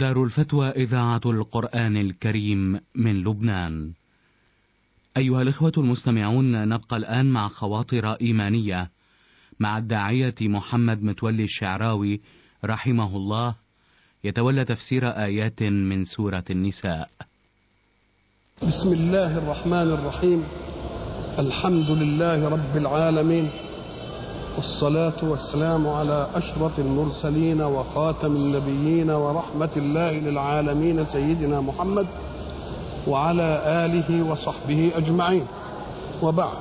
دار الفتوى إذاعة القرآن الكريم من لبنان. أيها الإخوة المستمعون نبقى الآن مع خواطر إيمانية مع الداعية محمد متولي الشعراوي رحمه الله يتولى تفسير آيات من سورة النساء. بسم الله الرحمن الرحيم الحمد لله رب العالمين والصلاة والسلام على أشرف المرسلين وخاتم النبيين ورحمة الله للعالمين سيدنا محمد وعلى آله وصحبه أجمعين وبعد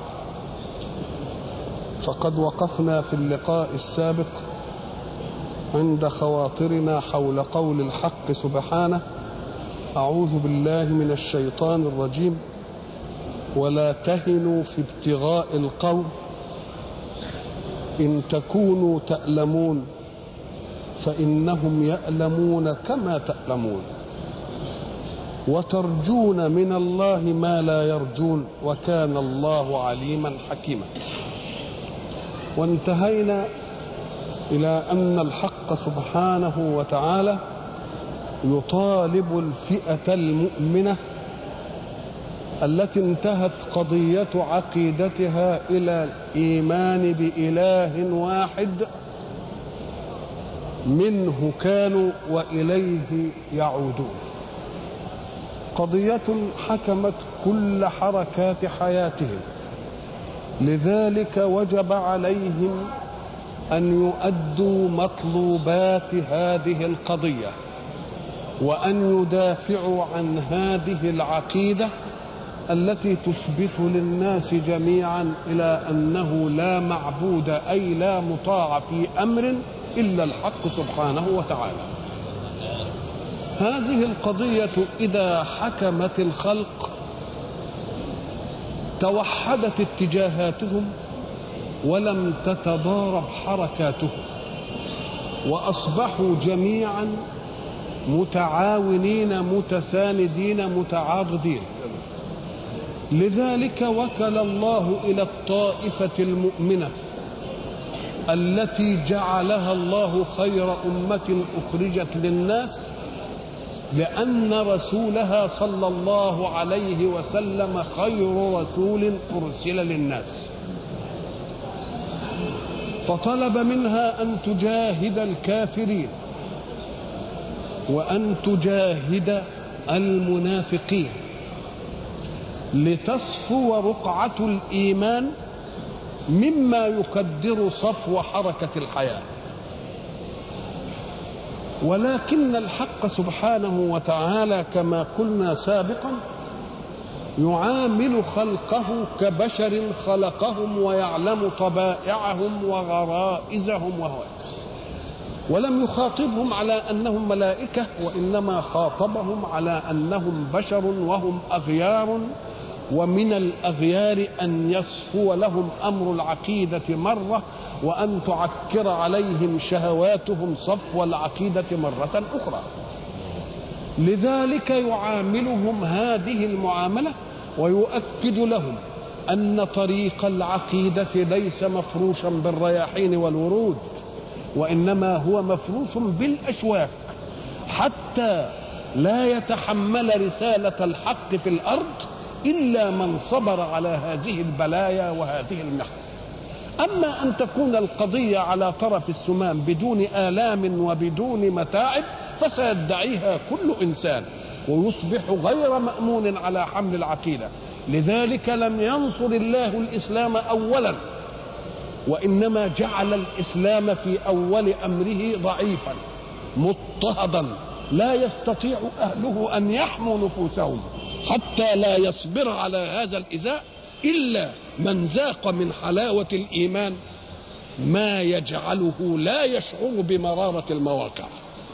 فقد وقفنا في اللقاء السابق عند خواطرنا حول قول الحق سبحانه أعوذ بالله من الشيطان الرجيم ولا تهنوا في ابتغاء القوم إن تكونوا تألمون فإنهم يألمون كما تألمون وترجون من الله ما لا يرجون وكان الله عليما حكيما وانتهينا إلى أن الحق سبحانه وتعالى يطالب الفئة المؤمنة التي انتهت قضية عقيدتها إلى الإيمان بإله واحد منه كانوا وإليه يعودون قضية حكمت كل حركات حياتهم لذلك وجب عليهم أن يؤدوا مطلوبات هذه القضية وأن يدافعوا عن هذه العقيدة التي تثبت للناس جميعا الى انه لا معبود اي لا مطاع في امر الا الحق سبحانه وتعالى هذه القضيه اذا حكمت الخلق توحدت اتجاهاتهم ولم تتضارب حركاتهم واصبحوا جميعا متعاونين متساندين متعاضدين لذلك وكل الله الى الطائفه المؤمنه التي جعلها الله خير امه اخرجت للناس لان رسولها صلى الله عليه وسلم خير رسول ارسل للناس فطلب منها ان تجاهد الكافرين وان تجاهد المنافقين لتصفو رقعة الإيمان مما يقدر صفو حركة الحياة ولكن الحق سبحانه وتعالى كما قلنا سابقا يعامل خلقه كبشر خلقهم ويعلم طبائعهم وغرائزهم وهواتهم ولم يخاطبهم على انهم ملائكه وانما خاطبهم على انهم بشر وهم اغيار ومن الأغيار أن يصفو لهم أمر العقيدة مرة وأن تعكر عليهم شهواتهم صفو العقيدة مرة أخرى لذلك يعاملهم هذه المعاملة ويؤكد لهم أن طريق العقيدة ليس مفروشا بالرياحين والورود وإنما هو مفروش بالأشواك حتى لا يتحمل رسالة الحق في الأرض إلا من صبر على هذه البلايا وهذه المحن أما أن تكون القضية على طرف السمام بدون آلام وبدون متاعب فسيدعيها كل إنسان ويصبح غير مأمون على حمل العقيدة لذلك لم ينصر الله الإسلام أولا وإنما جعل الإسلام في أول أمره ضعيفا مضطهدا لا يستطيع أهله أن يحموا نفوسهم حتى لا يصبر على هذا الإزاء إلا من ذاق من حلاوة الإيمان ما يجعله لا يشعر بمرارة المواقع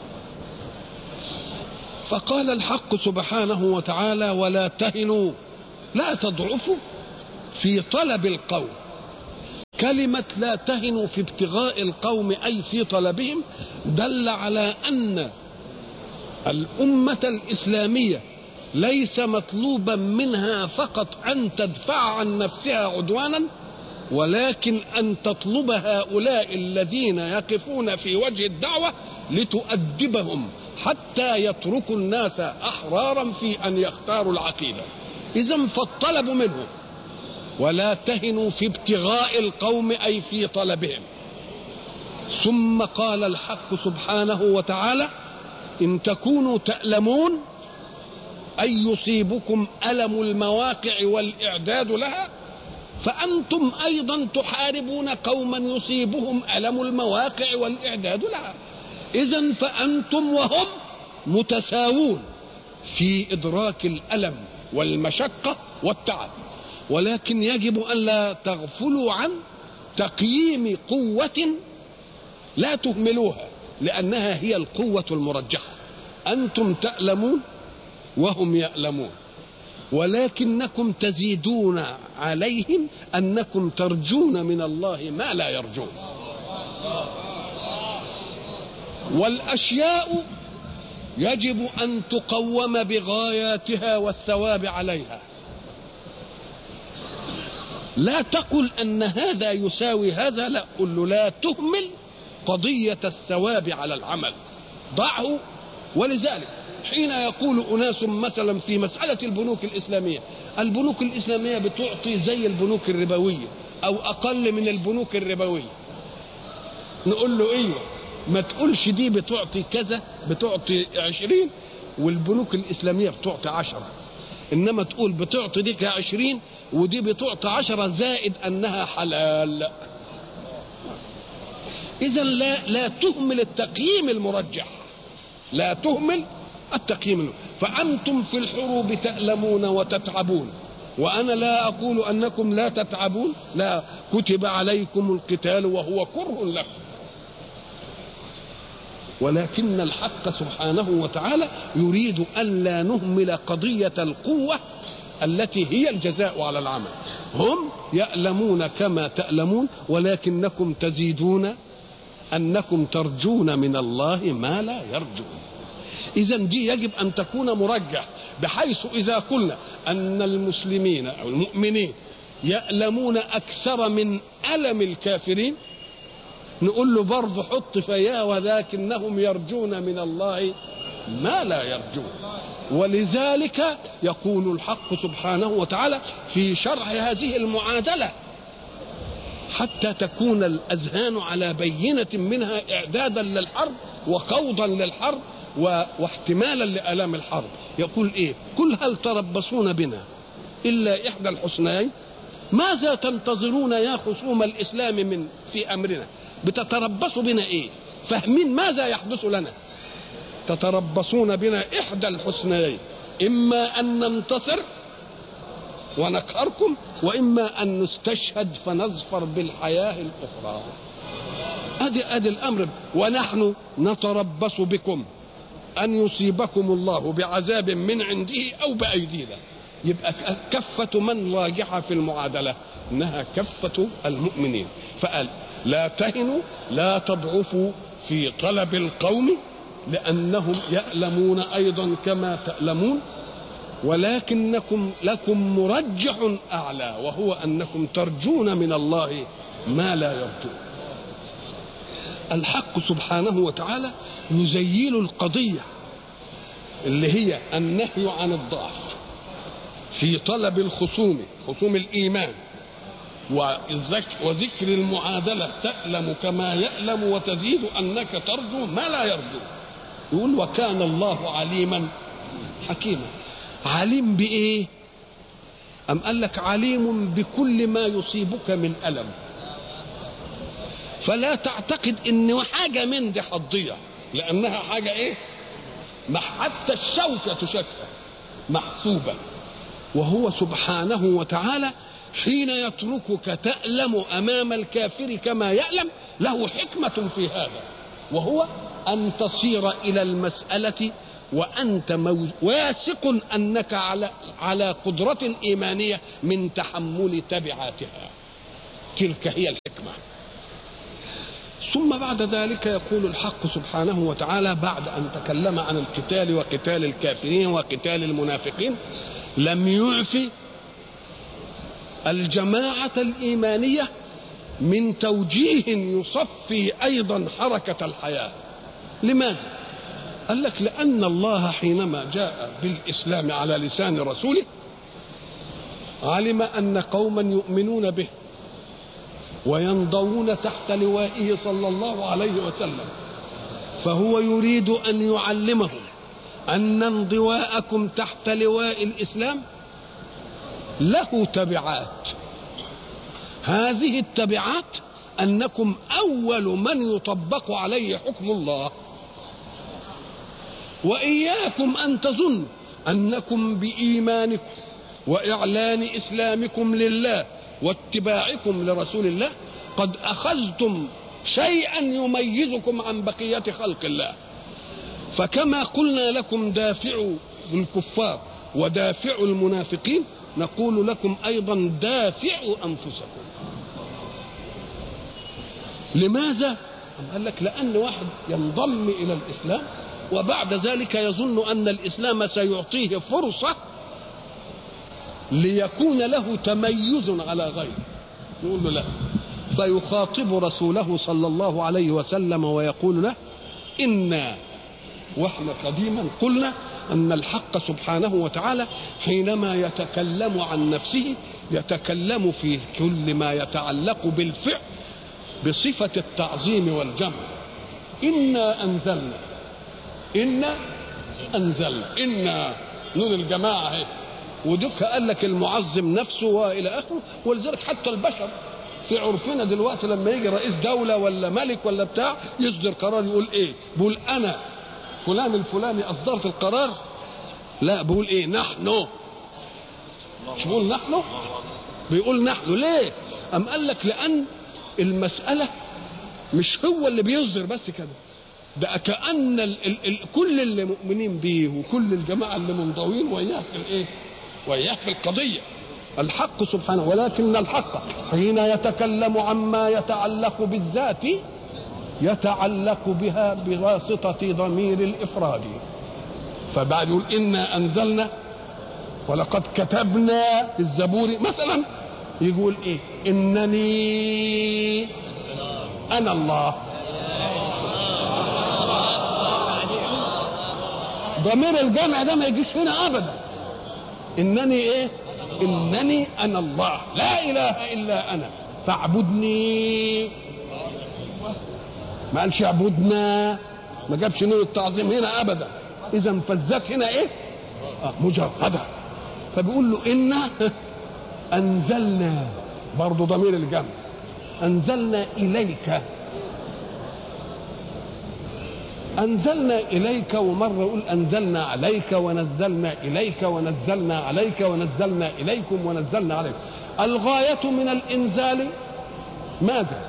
فقال الحق سبحانه وتعالى ولا تهنوا لا تضعفوا في طلب القوم كلمة لا تهنوا في ابتغاء القوم أي في طلبهم دل على أن الأمة الإسلامية ليس مطلوبا منها فقط ان تدفع عن نفسها عدوانا ولكن ان تطلب هؤلاء الذين يقفون في وجه الدعوه لتؤدبهم حتى يتركوا الناس احرارا في ان يختاروا العقيده اذا فالطلب منهم ولا تهنوا في ابتغاء القوم اي في طلبهم ثم قال الحق سبحانه وتعالى ان تكونوا تألمون أن يصيبكم ألم المواقع والإعداد لها فأنتم أيضا تحاربون قوما يصيبهم ألم المواقع والإعداد لها إذا فأنتم وهم متساوون في إدراك الألم والمشقة والتعب ولكن يجب أن لا تغفلوا عن تقييم قوة لا تهملوها لأنها هي القوة المرجحة أنتم تألمون وهم يألمون ولكنكم تزيدون عليهم أنكم ترجون من الله ما لا يرجون والأشياء يجب أن تقوم بغاياتها والثواب عليها لا تقل أن هذا يساوي هذا لا قل له لا تهمل قضية الثواب على العمل ضعه ولذلك حين يقول أناس مثلا في مسألة البنوك الإسلامية البنوك الإسلامية بتعطي زي البنوك الربوية أو أقل من البنوك الربوية نقول له أيوة ما تقولش دي بتعطي كذا بتعطي عشرين والبنوك الإسلامية بتعطي عشرة إنما تقول بتعطي دي عشرين ودي بتعطي عشرة زائد أنها حلال إذا لا لا تهمل التقييم المرجح لا تهمل التقييم فأنتم في الحروب تألمون وتتعبون وأنا لا أقول أنكم لا تتعبون لا كتب عليكم القتال وهو كره لكم ولكن الحق سبحانه وتعالى يريد أن لا نهمل قضية القوة التي هي الجزاء على العمل هم يألمون كما تألمون ولكنكم تزيدون أنكم ترجون من الله ما لا يرجون إذا دي يجب أن تكون مرجح بحيث إذا قلنا أن المسلمين أو المؤمنين يألمون أكثر من ألم الكافرين نقول له برضه حط فياه ولكنهم يرجون من الله ما لا يرجون ولذلك يقول الحق سبحانه وتعالى في شرح هذه المعادله حتى تكون الاذهان على بينه منها اعدادا للحرب وخوضا للحرب واحتمالا لالام الحرب يقول ايه قل هل تربصون بنا الا احدى الحسنيين ماذا تنتظرون يا خصوم الاسلام من في امرنا بتتربصوا بنا ايه فاهمين ماذا يحدث لنا تتربصون بنا احدى الحسنيين اما ان ننتصر ونقهركم واما ان نستشهد فنظفر بالحياه الاخرى ادي ادي الامر ونحن نتربص بكم ان يصيبكم الله بعذاب من عنده او بايدينا يبقى كفة من راجحة في المعادلة إنها كفة المؤمنين فقال لا تهنوا لا تضعفوا في طلب القوم لأنهم يألمون أيضا كما تألمون ولكنكم لكم مرجح أعلى وهو أنكم ترجون من الله ما لا يرجون الحق سبحانه وتعالى يزيل القضية اللي هي النهي عن الضعف في طلب الخصوم خصوم الإيمان وذكر المعادلة تألم كما يألم وتزيد أنك ترجو ما لا يرجو يقول وكان الله عليما حكيما عليم بإيه أم قال لك عليم بكل ما يصيبك من ألم فلا تعتقد ان حاجة من دي هتضيع لأنها حاجة إيه حتى الشوكة تشكى محسوبة وهو سبحانه وتعالى حين يتركك تألم أمام الكافر كما يألم له حكمة في هذا وهو أن تصير إلى المسألة وأنت واثق أنك على على قدرة إيمانية من تحمل تبعاتها تلك هي الحكمة ثم بعد ذلك يقول الحق سبحانه وتعالى بعد أن تكلم عن القتال وقتال الكافرين وقتال المنافقين لم يعف الجماعة الإيمانية من توجيه يصفي أيضا حركة الحياة لماذا؟ قال لك لأن الله حينما جاء بالإسلام على لسان رسوله علم أن قوما يؤمنون به وينضوون تحت لوائه صلى الله عليه وسلم فهو يريد أن يعلمهم أن انضواءكم تحت لواء الإسلام له تبعات هذه التبعات أنكم أول من يطبق عليه حكم الله وإياكم أن تظنوا أنكم بإيمانكم وإعلان إسلامكم لله واتباعكم لرسول الله قد أخذتم شيئا يميزكم عن بقية خلق الله فكما قلنا لكم دافعوا الكفار ودافعوا المنافقين نقول لكم أيضا دافعوا أنفسكم لماذا؟ قال لك لأن واحد ينضم إلى الإسلام وبعد ذلك يظن أن الإسلام سيعطيه فرصة ليكون له تميز على غيره نقول له لا فيخاطب رسوله صلى الله عليه وسلم ويقول له إنا واحنا قديما قلنا أن الحق سبحانه وتعالى حينما يتكلم عن نفسه يتكلم في كل ما يتعلق بالفعل بصفة التعظيم والجمع إنا أنزلنا إنا أنزلنا إنا نون الجماعة اهي ودك قال لك المعظم نفسه والى اخره ولذلك حتى البشر في عرفنا دلوقتي لما يجي رئيس دولة ولا ملك ولا بتاع يصدر قرار يقول ايه بيقول انا فلان الفلاني اصدرت القرار لا بيقول ايه نحن مش بيقول نحن بيقول نحن ليه ام قال لك لان المسألة مش هو اللي بيصدر بس كده ده كأن ال ال ال كل اللي مؤمنين بيه وكل الجماعة اللي منضوين وياه في الايه وياه في القضية الحق سبحانه ولكن الحق حين يتكلم عما يتعلق بالذات يتعلق بها بواسطة ضمير الإفراد فبعد يقول إنا أنزلنا ولقد كتبنا في الزبور مثلا يقول إيه إنني أنا الله ضمير الجمع ده ما يجيش هنا أبدا إنني إيه إنني أنا الله لا إله إلا أنا فاعبدني ما قالش اعبدنا ما جابش نور التعظيم هنا ابدا اذا فالذات هنا ايه آه مجرده فبيقول له انا انزلنا برضه ضمير الجمع انزلنا اليك انزلنا اليك ومره يقول انزلنا عليك ونزلنا اليك ونزلنا عليك ونزلنا اليكم ونزلنا عليكم الغايه من الانزال ماذا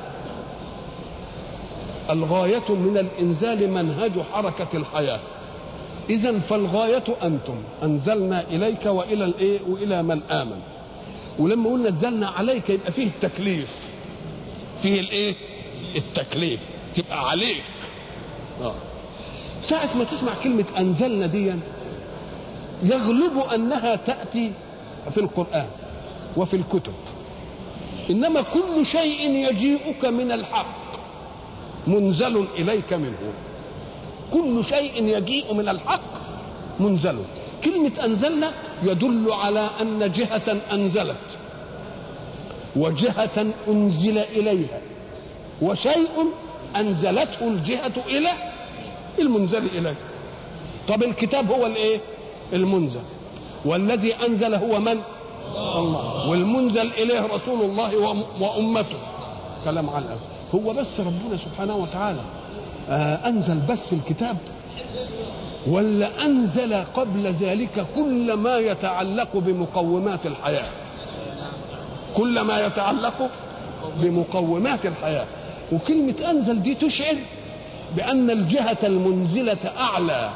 الغاية من الإنزال منهج حركة الحياة إذا فالغاية أنتم أنزلنا إليك وإلى الإيه وإلى من آمن ولما قلنا نزلنا عليك يبقى فيه التكليف فيه الإيه التكليف تبقى عليك آه. ساعة ما تسمع كلمة أنزلنا دي يغلب أنها تأتي في القرآن وفي الكتب إنما كل شيء يجيئك من الحق منزل إليك منه كل شيء يجيء من الحق منزل كلمة أنزلنا يدل على أن جهة أنزلت وجهة أنزل إليها وشيء أنزلته الجهة إلى المنزل إليه طب الكتاب هو الإيه المنزل والذي أنزل هو من الله والمنزل إليه رسول الله وأمته كلام على الأول هو بس ربنا سبحانه وتعالى آه انزل بس الكتاب ولا انزل قبل ذلك كل ما يتعلق بمقومات الحياه كل ما يتعلق بمقومات الحياه وكلمه انزل دي تشعر بان الجهه المنزله اعلى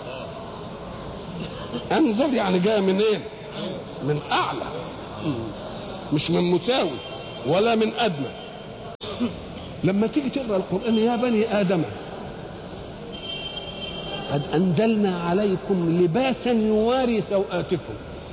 انزل يعني جايه من ايه من اعلى مش من مساوي ولا من ادنى لما تيجي تقرا القران يا بني ادم قد انزلنا عليكم لباسا يواري سوآتكم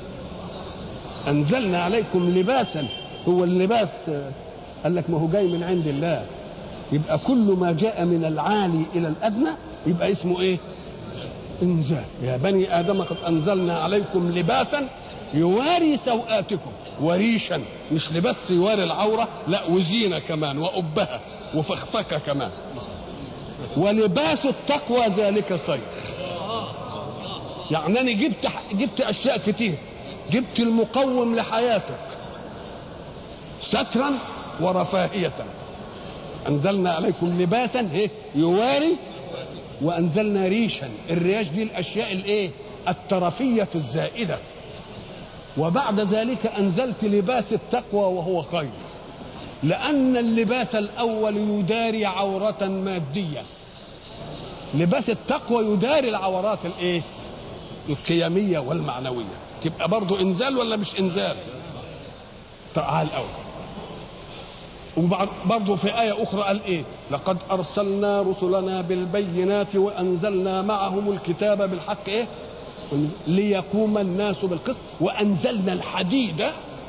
انزلنا عليكم لباسا هو اللباس قال لك ما هو جاي من عند الله يبقى كل ما جاء من العالي الى الادنى يبقى اسمه ايه انزال يا بني ادم قد انزلنا عليكم لباسا يواري سوآتكم وريشا مش لبس يواري العورة لا وزينة كمان وأبها وفخفكة كمان ولباس التقوى ذلك خير يعني أنا جبت جبت أشياء كتير جبت المقوم لحياتك سترا ورفاهية أنزلنا عليكم لباسا إيه؟ يواري وأنزلنا ريشا الرياش دي الأشياء الإيه الترفية الزائدة وبعد ذلك أنزلت لباس التقوى وهو خير لأن اللباس الأول يداري عورة مادية لباس التقوى يداري العورات الايه القيمية والمعنوية تبقى برضو انزال ولا مش انزال تعال الاول وبرضه في آية أخرى قال إيه؟ لقد أرسلنا رسلنا بالبينات وأنزلنا معهم الكتاب بالحق إيه؟ ليقوم الناس بالقسط وأنزلنا الحديد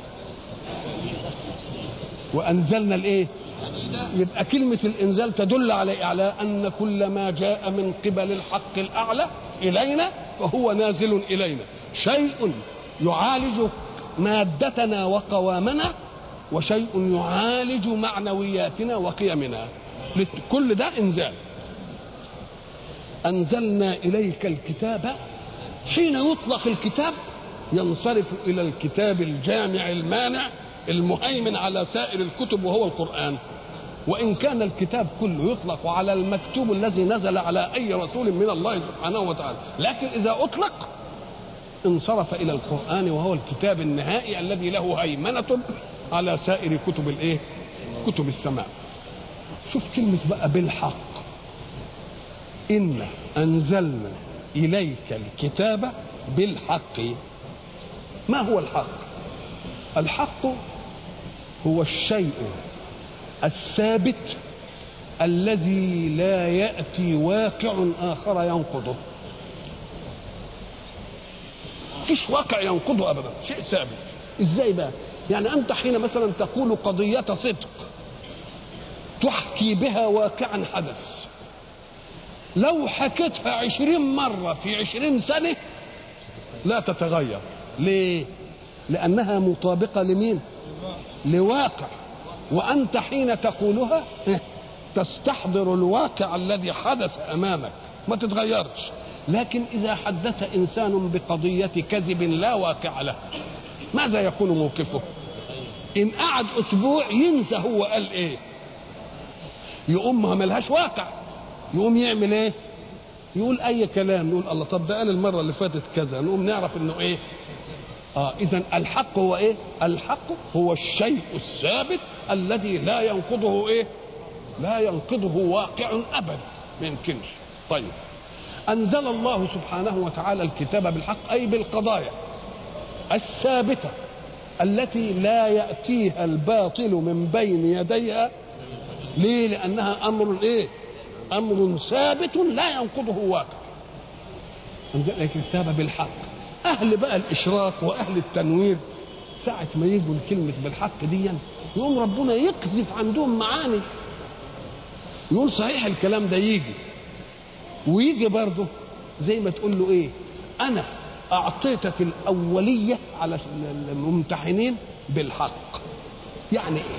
وأنزلنا الإيه؟ يبقى كلمة الإنزال تدل على على أن كل ما جاء من قبل الحق الأعلى إلينا فهو نازل إلينا شيء يعالج مادتنا وقوامنا وشيء يعالج معنوياتنا وقيمنا كل ده انزال انزلنا اليك الكتاب حين يطلق الكتاب ينصرف الى الكتاب الجامع المانع المهيمن على سائر الكتب وهو القران وان كان الكتاب كله يطلق على المكتوب الذي نزل على اي رسول من الله سبحانه وتعالى لكن اذا اطلق انصرف الى القران وهو الكتاب النهائي الذي له هيمنه على سائر كتب الايه كتب السماء شوف كلمة بقى بالحق إن أنزلنا إليك الكتاب بالحق ما هو الحق الحق هو الشيء الثابت الذي لا يأتي واقع آخر ينقضه فيش واقع ينقضه أبدا شيء ثابت إزاي بقى يعني أنت حين مثلا تقول قضية صدق تحكي بها واقعا حدث لو حكيتها عشرين مرة في عشرين سنة لا تتغير ليه لأنها مطابقة لمين لواقع وأنت حين تقولها تستحضر الواقع الذي حدث أمامك ما تتغيرش لكن إذا حدث إنسان بقضية كذب لا واقع له ماذا يكون موقفه ان قعد اسبوع ينسى هو قال ايه يقوم ما ملهاش واقع يقوم يعمل ايه يقول اي كلام نقول الله طب ده قال المره اللي فاتت كذا نقوم نعرف انه ايه اه اذا الحق هو ايه الحق هو الشيء الثابت الذي لا ينقضه ايه لا ينقضه واقع ابدا ما يمكنش طيب انزل الله سبحانه وتعالى الكتاب بالحق اي بالقضايا الثابته التي لا ياتيها الباطل من بين يديها ليه لانها امر ايه امر ثابت لا ينقضه واقع انزل الكتاب بالحق اهل بقى الاشراك واهل التنوير ساعة ما يجوا الكلمة بالحق دي يقوم ربنا يقذف عندهم معاني يقول صحيح الكلام ده يجي ويجي برضه زي ما تقول له ايه انا اعطيتك الاوليه على الممتحنين بالحق يعني ايه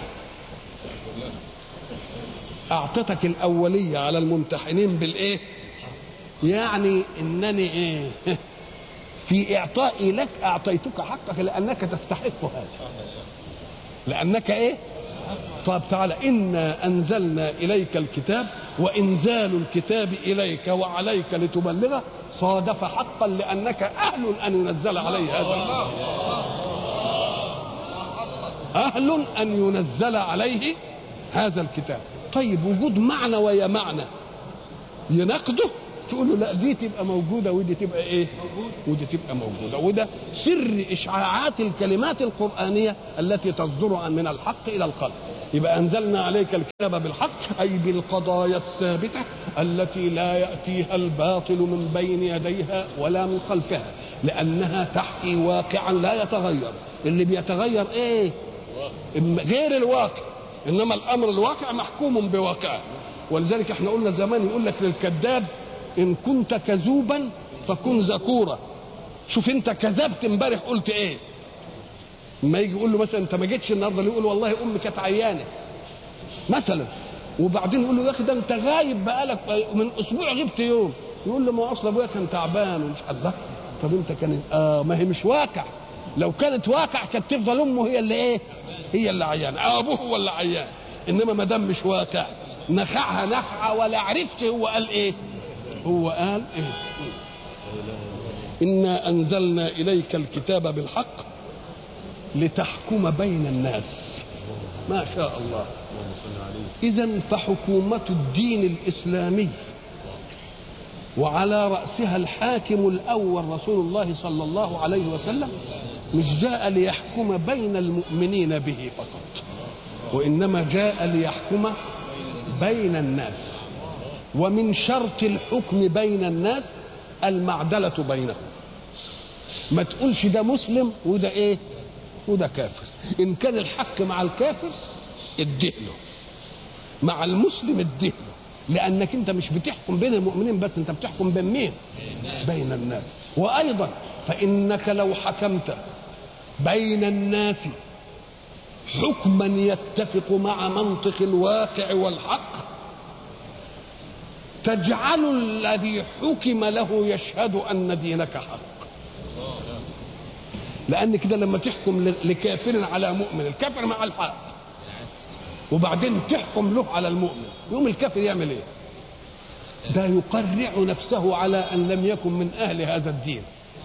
اعطيتك الاوليه على الممتحنين بالايه يعني انني ايه في اعطائي لك اعطيتك حقك لانك تستحق هذا لانك ايه طب تعالى انا انزلنا اليك الكتاب وانزال الكتاب اليك وعليك لتبلغه صادف حقا لانك اهل ان ينزل عليه هذا اهل ان ينزل عليه هذا الكتاب طيب وجود معنى ويا معنى يناقضه تقول له لا دي تبقى موجوده ودي تبقى ايه ودي تبقى موجوده وده سر اشعاعات الكلمات القرانيه التي تصدر من الحق الى الخلق يبقى انزلنا عليك الكتاب بالحق اي بالقضايا الثابته التي لا ياتيها الباطل من بين يديها ولا من خلفها لانها تحكي واقعا لا يتغير اللي بيتغير ايه غير الواقع انما الامر الواقع محكوم بواقعه ولذلك احنا قلنا زمان يقول لك للكذاب ان كنت كذوبا فكن ذكورا شوف انت كذبت امبارح قلت ايه ما يجي يقول له مثلا انت ما جيتش النهارده يقول والله امي كانت عيانه مثلا وبعدين يقول له يا اخي ده انت غايب بقالك من اسبوع غبت يوم يقول له ما اصل ابويا كان تعبان ومش الله طب انت كانت اه ما هي مش واقع لو كانت واقع كانت تفضل امه هي اللي ايه هي اللي عيانه او ابوه هو اللي عيان انما ما دام مش واقع نخعها نخعه ولا عرفت هو قال ايه هو قال ايه انا انزلنا اليك الكتاب بالحق لتحكم بين الناس ما شاء الله اذا فحكومه الدين الاسلامي وعلى راسها الحاكم الاول رسول الله صلى الله عليه وسلم مش جاء ليحكم بين المؤمنين به فقط وانما جاء ليحكم بين الناس ومن شرط الحكم بين الناس المعدله بينهم ما تقولش ده مسلم وده ايه وده كافر ان كان الحق مع الكافر ادهله مع المسلم ادهله لانك انت مش بتحكم بين المؤمنين بس انت بتحكم بين مين بين الناس وايضا فانك لو حكمت بين الناس حكما يتفق مع منطق الواقع والحق تجعل الذي حكم له يشهد ان دينك حق لان كده لما تحكم لكافر على مؤمن الكافر مع الحق وبعدين تحكم له على المؤمن يوم الكافر يعمل ايه ده يقرع نفسه على ان لم يكن من اهل هذا الدين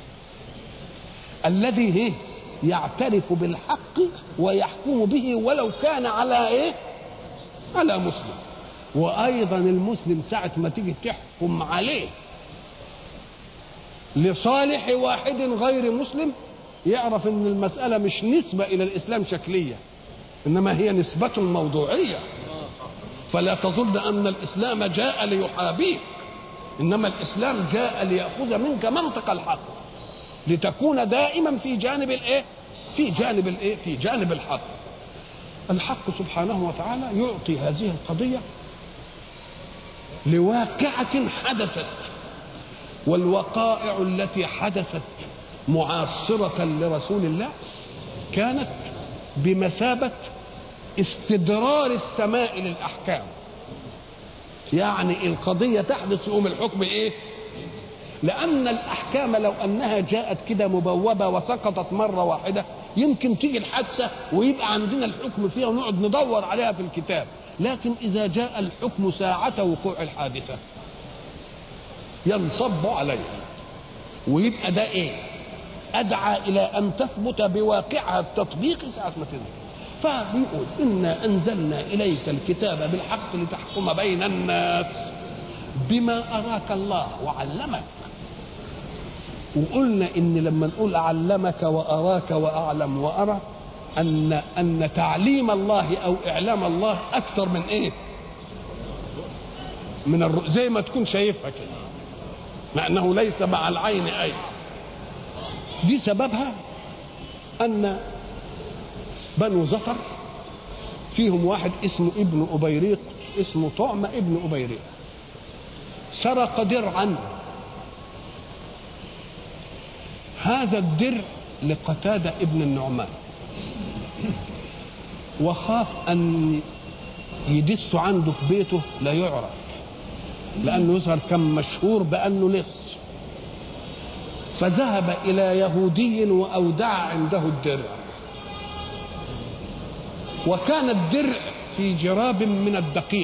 الذي ايه يعترف بالحق ويحكم به ولو كان على ايه على مسلم وايضا المسلم ساعه ما تيجي تحكم عليه لصالح واحد غير مسلم يعرف ان المساله مش نسبه الى الاسلام شكليه انما هي نسبه موضوعيه فلا تظن ان الاسلام جاء ليحابيك انما الاسلام جاء لياخذ منك منطق الحق لتكون دائما في جانب الايه في جانب الايه في جانب الحق الحق سبحانه وتعالى يعطي هذه القضيه لواقعه حدثت والوقائع التي حدثت معاصره لرسول الله كانت بمثابه استدرار السماء للاحكام يعني القضيه تحدث يقوم الحكم ايه لأن الأحكام لو أنها جاءت كده مبوبة وسقطت مرة واحدة يمكن تيجي الحادثة ويبقى عندنا الحكم فيها ونقعد ندور عليها في الكتاب لكن إذا جاء الحكم ساعة وقوع الحادثة ينصب عليها ويبقى ده إيه أدعى إلى أن تثبت بواقعها التطبيق ساعة ما تنزل فبيقول إنا أنزلنا إليك الكتاب بالحق لتحكم بين الناس بما أراك الله وعلمك وقلنا ان لما نقول علمك واراك واعلم وارى ان ان تعليم الله او اعلام الله اكثر من ايه؟ من الر... زي ما تكون شايفها كده مع انه ليس مع العين اي دي سببها ان بنو زفر فيهم واحد اسمه ابن ابيريق اسمه طعم ابن ابيريق سرق درعا هذا الدرع لقتادة ابن النعمان وخاف أن يدس عنده في بيته لا يعرف لأنه يظهر كان مشهور بأنه لص فذهب إلى يهودي وأودع عنده الدرع وكان الدرع في جراب من الدقيق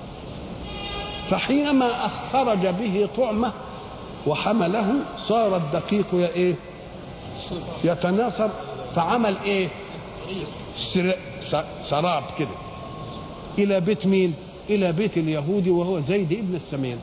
فحينما خرج به طعمه وحمله صار الدقيق يا ايه يتناثر فعمل ايه سراب كده الى بيت مين الى بيت اليهودي وهو زيد ابن السمين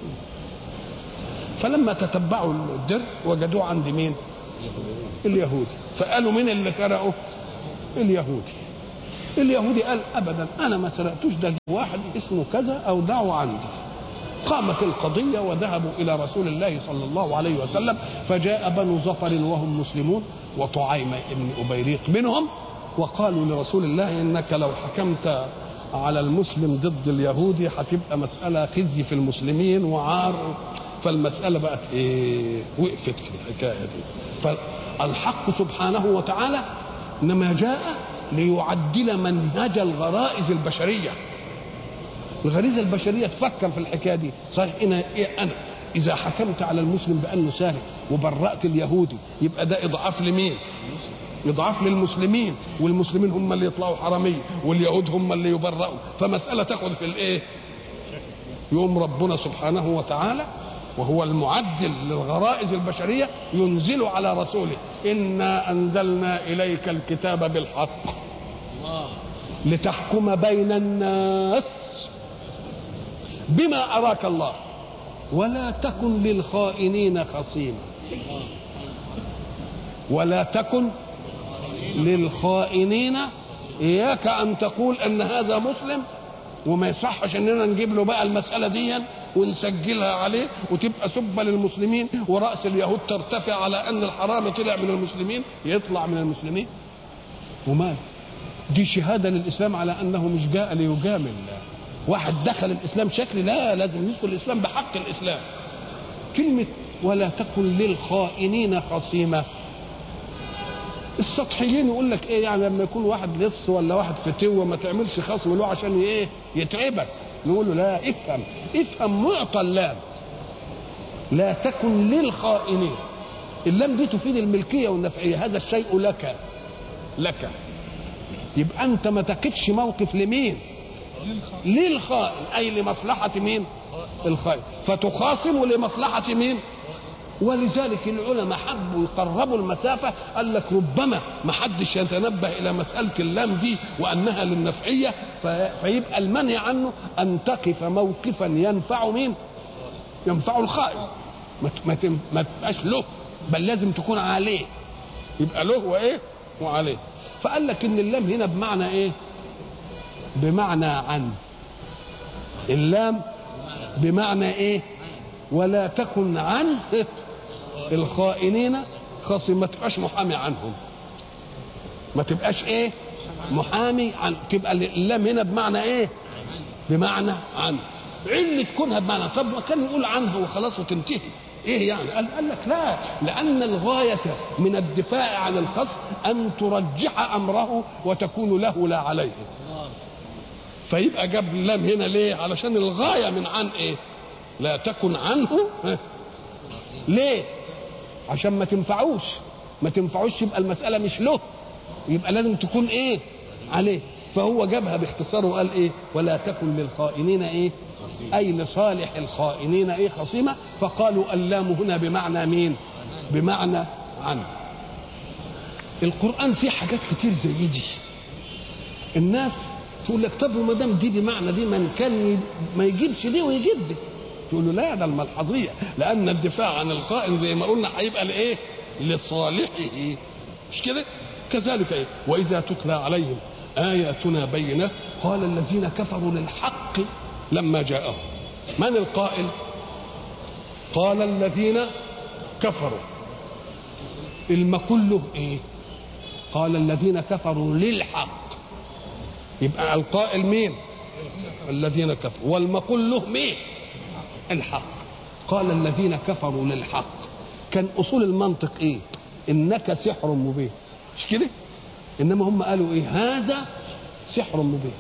فلما تتبعوا الدر وجدوه عند مين اليهودي فقالوا مين اللي سرقه اليهودي اليهودي قال ابدا انا ما سرقتوش ده واحد اسمه كذا او دعوه عندي قامت القضية وذهبوا إلى رسول الله صلى الله عليه وسلم فجاء بنو زفر وهم مسلمون وطعيم ابن أبيريق منهم وقالوا لرسول الله إنك لو حكمت على المسلم ضد اليهودي هتبقى مسألة خزي في المسلمين وعار فالمسألة بقت إيه وقفت في الحكاية دي فالحق سبحانه وتعالى إنما جاء ليعدل منهج الغرائز البشرية الغريزة البشرية تفكر في الحكاية دي صحيح أنا إيه أنا إذا حكمت على المسلم بأنه سارق وبرأت اليهودي يبقى ده إضعاف لمين؟ إضعاف للمسلمين والمسلمين هم اللي يطلعوا حرامية واليهود هم اللي يبرأوا فمسألة تاخذ في الإيه؟ يوم ربنا سبحانه وتعالى وهو المعدل للغرائز البشرية ينزل على رسوله إنا أنزلنا إليك الكتاب بالحق لتحكم بين الناس بما أراك الله ولا تكن للخائنين خصيما ولا تكن للخائنين إياك أن تقول أن هذا مسلم وما يصحش اننا نجيب له بقى المساله دي ونسجلها عليه وتبقى سبه للمسلمين وراس اليهود ترتفع على ان الحرام طلع من المسلمين يطلع من المسلمين ومال دي شهاده للاسلام على انه مش جاء ليجامل واحد دخل الاسلام شكل لا لازم يدخل الاسلام بحق الاسلام كلمه ولا تكن للخائنين خصيمه السطحيين يقول لك ايه يعني لما يكون واحد لص ولا واحد فتوه ما تعملش خصم له عشان ايه يتعبك نقول له لا افهم افهم معطى اللام لا تكن للخائنين اللام دي تفيد الملكيه والنفعيه هذا الشيء لك لك يبقى انت ما تقفش موقف لمين للخائن اي لمصلحه مين الخائن فتخاصم لمصلحه مين ولذلك العلماء حبوا يقربوا المسافة قال لك ربما ما حدش يتنبه إلى مسألة اللام دي وأنها للنفعية فيبقى المنع عنه أن تقف موقفا ينفع مين؟ ينفع الخائن ما تبقاش له بل لازم تكون عليه يبقى له وإيه؟ وعليه فقال لك إن اللام هنا بمعنى إيه؟ بمعنى عن اللام بمعنى إيه؟ ولا تكن عن الخائنين خصم ما تبقاش محامي عنهم ما تبقاش ايه محامي عن تبقى اللام هنا بمعنى ايه بمعنى عن علة كونها بمعنى طب ما كان يقول عنها وخلاص وتنتهي ايه يعني قال, قال لك لا لان الغاية من الدفاع عن الخصم ان ترجح امره وتكون له لا عليه فيبقى جاب اللام هنا ليه علشان الغاية من عن ايه لا تكن عنه ليه عشان ما تنفعوش ما تنفعوش يبقى المسألة مش له يبقى لازم تكون ايه عليه فهو جابها باختصار وقال ايه ولا تكن للخائنين ايه اي لصالح الخائنين ايه خصيمة فقالوا اللام هنا بمعنى مين بمعنى عن القرآن فيه حاجات كتير زي دي الناس تقول لك طب وما دام دي بمعنى دي من كان ما يجيبش دي ويجيب دي تقول له لا ده الملحظيه لان الدفاع عن الخائن زي ما قلنا هيبقى لايه؟ لصالحه مش كده؟ كذلك إيه؟ واذا تتلى عليهم اياتنا بينات قال الذين كفروا للحق لما جاءهم من القائل؟ قال الذين كفروا المقول له ايه؟ قال الذين كفروا للحق يبقى القائل مين؟ الذين كفروا والمقول له مين؟ الحق قال الذين كفروا للحق كان اصول المنطق ايه انك سحر مبين مش كده انما هم قالوا ايه هذا سحر مبين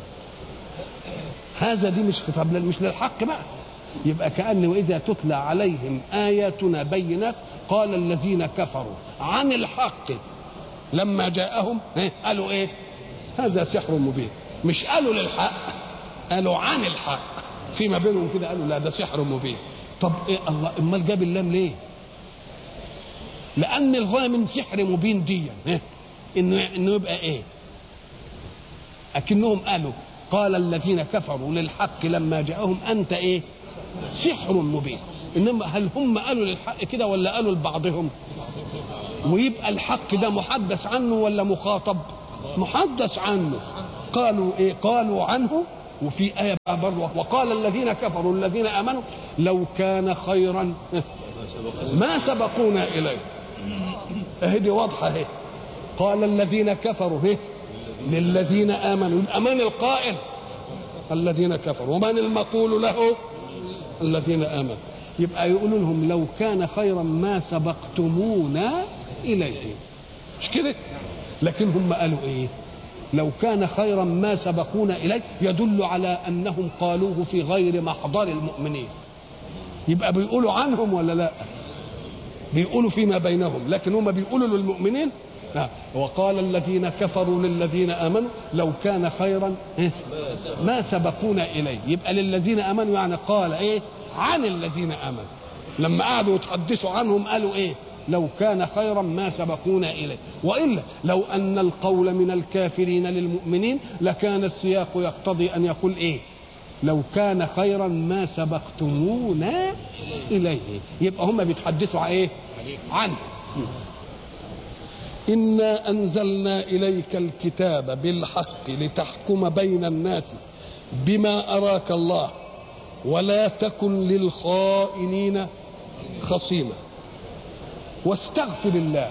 هذا دي مش خطاب مش للحق بقى يبقى كأن وإذا تتلى عليهم آياتنا بينات قال الذين كفروا عن الحق لما جاءهم إيه؟ قالوا إيه هذا سحر مبين مش قالوا للحق قالوا عن الحق فيما بينهم كده قالوا لا ده سحر مبين طب ايه الله امال جاب اللام ليه لان الغايه من سحر مبين دي إيه؟ انه انه يبقى ايه اكنهم قالوا قال الذين كفروا للحق لما جاءهم انت ايه سحر مبين انما هل هم قالوا للحق كده ولا قالوا لبعضهم ويبقى الحق ده محدث عنه ولا مخاطب محدث عنه قالوا ايه قالوا عنه وفي آية برضه وقال الذين كفروا الذين آمنوا لو كان خيرا ما سبقونا إليه اهدي واضحة اهي قال الذين كفروا اهي للذين آمنوا الأمان القائل الذين كفروا ومن المقول له الذين امنوا يبقى يقولوا لهم لو كان خيرا ما سبقتمونا اليه مش كده لكن هم قالوا ايه لو كان خيرا ما سبقونا اليه يدل على انهم قالوه في غير محضر المؤمنين يبقى بيقولوا عنهم ولا لا بيقولوا فيما بينهم لكن هم بيقولوا للمؤمنين لا. وقال الذين كفروا للذين امنوا لو كان خيرا إيه؟ ما سبقونا اليه يبقى للذين امنوا يعني قال ايه عن الذين امنوا لما قعدوا يتحدثوا عنهم قالوا ايه لو كان خيرا ما سبقونا اليه والا لو ان القول من الكافرين للمؤمنين لكان السياق يقتضي ان يقول ايه لو كان خيرا ما سبقتمونا اليه يبقى هم بيتحدثوا عن ايه عنه انا انزلنا اليك الكتاب بالحق لتحكم بين الناس بما اراك الله ولا تكن للخائنين خصيما واستغفر الله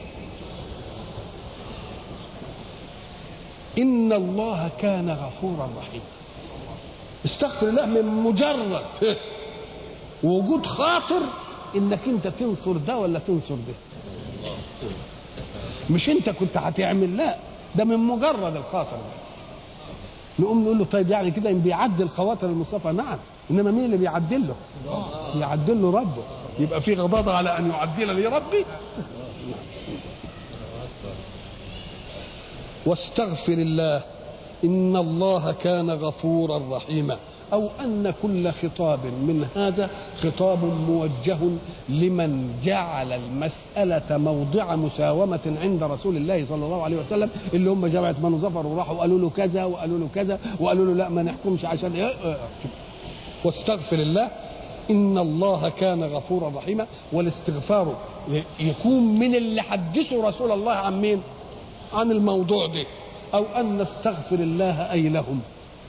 ان الله كان غفورا رحيما استغفر الله من مجرد وجود خاطر انك انت تنصر ده ولا تنصر ده مش انت كنت هتعمل لا ده من مجرد الخاطر ده نقوم نقول له طيب يعني كده ان بيعدل خواطر المصطفى نعم انما مين اللي بيعدل له؟ بيعدل له ربه يبقى في غضاضه على ان يعدل لي ربي واستغفر الله ان الله كان غفورا رحيما او ان كل خطاب من هذا خطاب موجه لمن جعل المساله موضع مساومه عند رسول الله صلى الله عليه وسلم اللي هم جماعه بنو ظفر وراحوا قالوا له كذا وقالوا له كذا وقالوا له لا ما نحكمش عشان إيه واستغفر الله ان الله كان غفورا رحيما والاستغفار يكون من اللي حدثوا رسول الله عن مين عن الموضوع ده او ان نستغفر الله اي لهم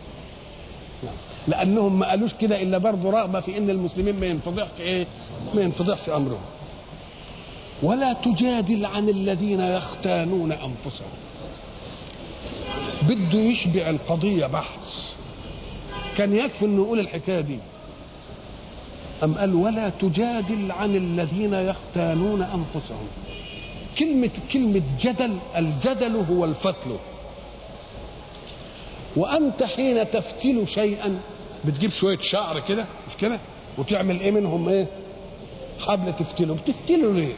لانهم ما قالوش كده الا برضه رغبه في ان المسلمين ما ينفضحش ايه ما ينفضحش امرهم ولا تجادل عن الذين يختانون انفسهم بده يشبع القضيه بحث كان يكفي انه يقول الحكايه دي أم قال ولا تجادل عن الذين يختانون أنفسهم كلمة كلمة جدل الجدل هو الفتل وأنت حين تفتل شيئا بتجيب شوية شعر كده مش كده وتعمل إيه منهم إيه حبل تفتله بتفتله ليه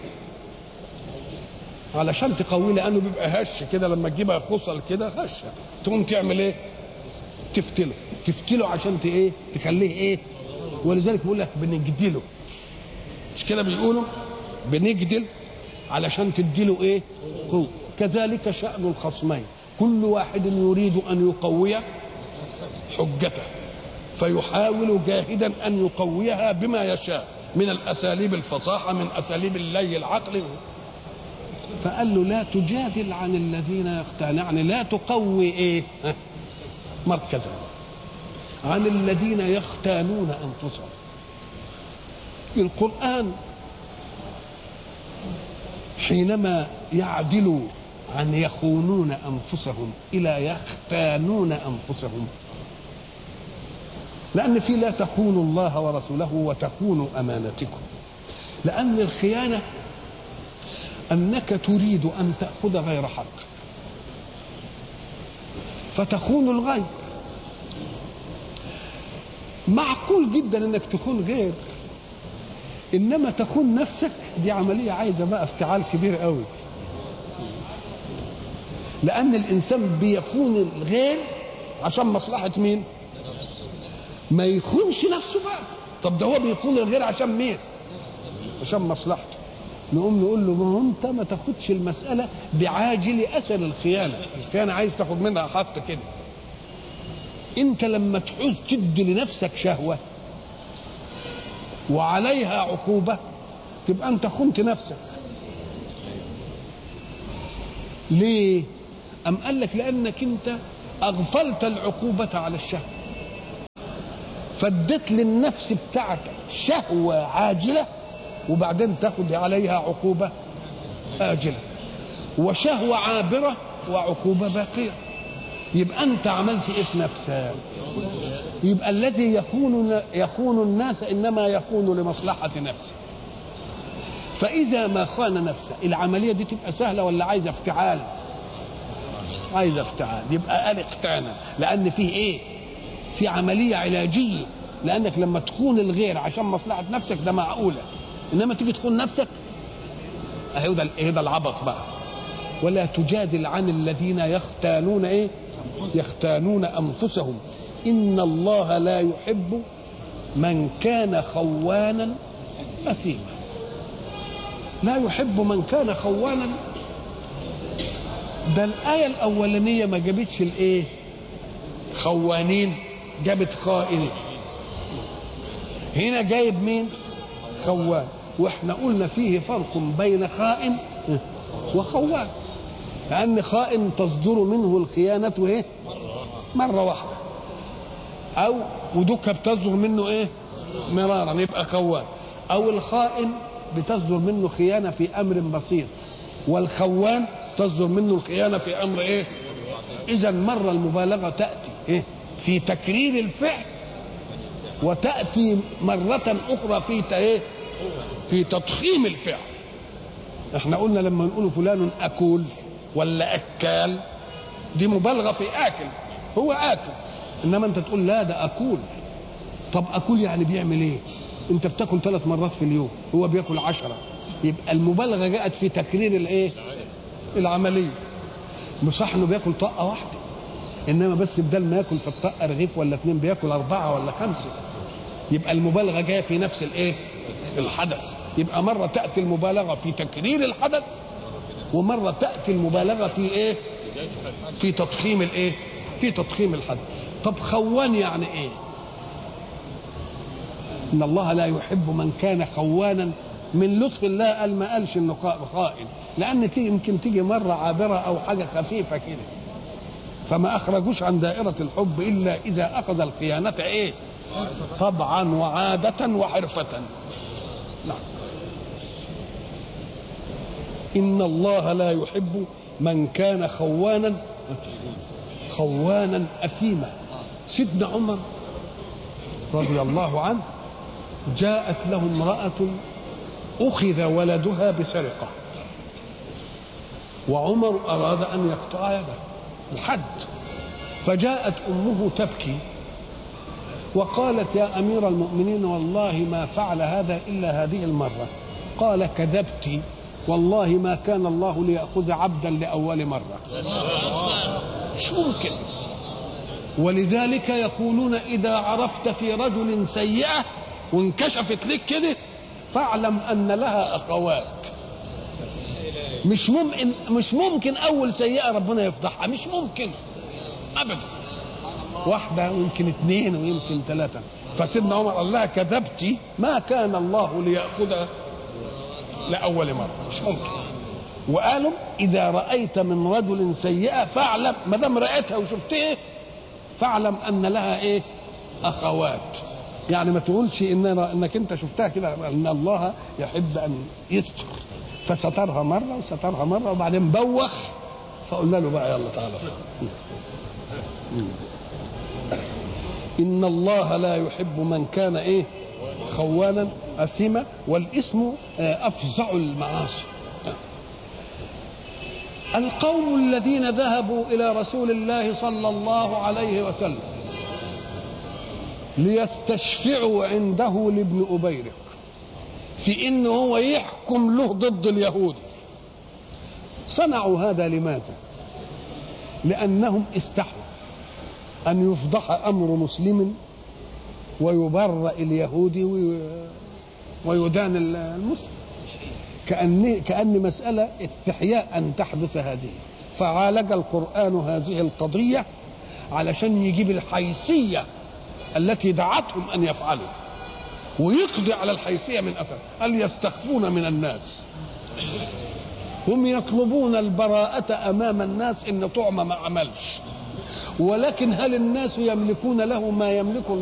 علشان تقويه لأنه بيبقى هش كده لما تجيبها خصل كده هشة تقوم تعمل إيه تفتله تفتله عشان ت ايه تخليه ايه ولذلك بيقول لك بنجدله مش كده بيقولوا بنجدل علشان تديله ايه قوه كذلك شأن الخصمين كل واحد يريد ان يقوي حجته فيحاول جاهدا ان يقويها بما يشاء من الاساليب الفصاحه من اساليب اللي العقل فقال له لا تجادل عن الذين يختان يعني لا تقوي ايه مركزا عن الذين يختانون انفسهم القران حينما يعدل عن يخونون انفسهم الى يختانون انفسهم لان في لا تخونوا الله ورسوله وتخونوا امانتكم لان الخيانه انك تريد ان تاخذ غير حق فتخون الغير معقول جدا انك تخون غير انما تخون نفسك دي عمليه عايزه بقى افتعال كبير قوي لان الانسان بيخون الغير عشان مصلحه مين ما يخونش نفسه بقى طب ده هو بيخون الغير عشان مين عشان مصلحته نقوم نقول له ما هو انت ما تاخدش المساله بعاجل اثر الخيانه الخيانه عايز تاخد منها حق كده انت لما تعوز تدي لنفسك شهوه وعليها عقوبه تبقى انت خنت نفسك ليه ام قال لك لانك انت اغفلت العقوبه على الشهوه فاديت للنفس بتاعتك شهوه عاجله وبعدين تاخد عليها عقوبه اجله وشهوه عابره وعقوبه باقيه يبقى انت عملت ايه في نفسك يبقى الذي يخون يخون الناس انما يخون لمصلحه نفسه فاذا ما خان نفسه العمليه دي تبقى سهله ولا عايزه افتعال عايزه افتعال يبقى قال اختانه لان فيه ايه في عمليه علاجيه لانك لما تخون الغير عشان مصلحه نفسك ده معقوله انما تيجي تخون نفسك اهي ده ايه ده العبط بقى ولا تجادل عن الذين يختانون ايه يختانون انفسهم ان الله لا يحب من كان خوانا اثيما لا يحب من كان خوانا ده الآية الأولانية ما جابتش الإيه؟ خوانين جابت خائنين هنا جايب مين؟ خوان واحنا قلنا فيه فرق بين خائن وخوان لأن خائن تصدر منه الخيانة إيه؟ مرة واحدة أو ودكة بتصدر منه إيه؟ مرارا يبقى خوان أو الخائن بتصدر منه خيانة في أمر بسيط والخوان تصدر منه الخيانة في أمر إيه؟ إذا مرة المبالغة تأتي إيه؟ في تكرير الفعل وتأتي مرة أخرى في إيه؟ في تضخيم الفعل احنا قلنا لما نقول فلان أكول ولا أكال دي مبالغة في آكل هو آكل إنما أنت تقول لا ده أكول طب أكول يعني بيعمل إيه؟ أنت بتاكل ثلاث مرات في اليوم هو بياكل عشرة يبقى المبالغة جاءت في تكرير الإيه؟ العملية مش صح إنه بياكل طاقة واحدة إنما بس بدل ما ياكل في الطاقة رغيف ولا اتنين بياكل أربعة ولا خمسة يبقى المبالغة جاية في نفس الإيه؟ الحدث يبقى مرة تأتي المبالغة في تكرير الحدث ومرة تأتي المبالغة في إيه؟ في تضخيم الإيه؟ في تضخيم الحدث طب خوان يعني إيه؟ إن الله لا يحب من كان خوانا من لطف الله قال ما قالش إنه خائن لأن تيجي يمكن تيجي مرة عابرة أو حاجة خفيفة كده فما أخرجوش عن دائرة الحب إلا إذا أخذ الخيانة إيه؟ طبعا وعادة وحرفة نعم إن الله لا يحب من كان خوانا خوانا أثيما سيدنا عمر رضي الله عنه جاءت له امرأة أخذ ولدها بسرقة وعمر أراد أن يقطع يده الحد فجاءت أمه تبكي وقالت يا أمير المؤمنين والله ما فعل هذا إلا هذه المرة قال كذبت والله ما كان الله ليأخذ عبدا لأول مرة مش ممكن ولذلك يقولون إذا عرفت في رجل سيئة وانكشفت لك كده فاعلم أن لها أخوات مش ممكن مش ممكن أول سيئة ربنا يفضحها مش ممكن أبدا واحدة ويمكن اثنين ويمكن ثلاثة فسيدنا عمر قال لها كذبتي ما كان الله ليأخذها لأول مرة مش ممكن وقالوا إذا رأيت من رجل سيئة فاعلم ما دام رأيتها وشفتها فاعلم أن لها إيه أخوات يعني ما تقولش إن إنك أنت شفتها كده أن الله يحب أن يستر فسترها مرة وسترها مرة وبعدين بوخ فقلنا له بقى يلا تعالى إن الله لا يحب من كان إيه خوانا أثيما والاسم أفظع المعاصي القوم الذين ذهبوا إلى رسول الله صلى الله عليه وسلم ليستشفعوا عنده لابن أبيرق في إنه هو يحكم له ضد اليهود صنعوا هذا لماذا لأنهم استحوا أن يفضح أمر مسلم ويبرأ اليهودي ويدان المسلم كأن كأن مسألة استحياء أن تحدث هذه فعالج القرآن هذه القضية علشان يجيب الحيثية التي دعتهم أن يفعلوا ويقضي على الحيثية من أثر هل يستخفون من الناس هم يطلبون البراءة أمام الناس إن طعم ما عملش ولكن هل الناس يملكون له ما يملك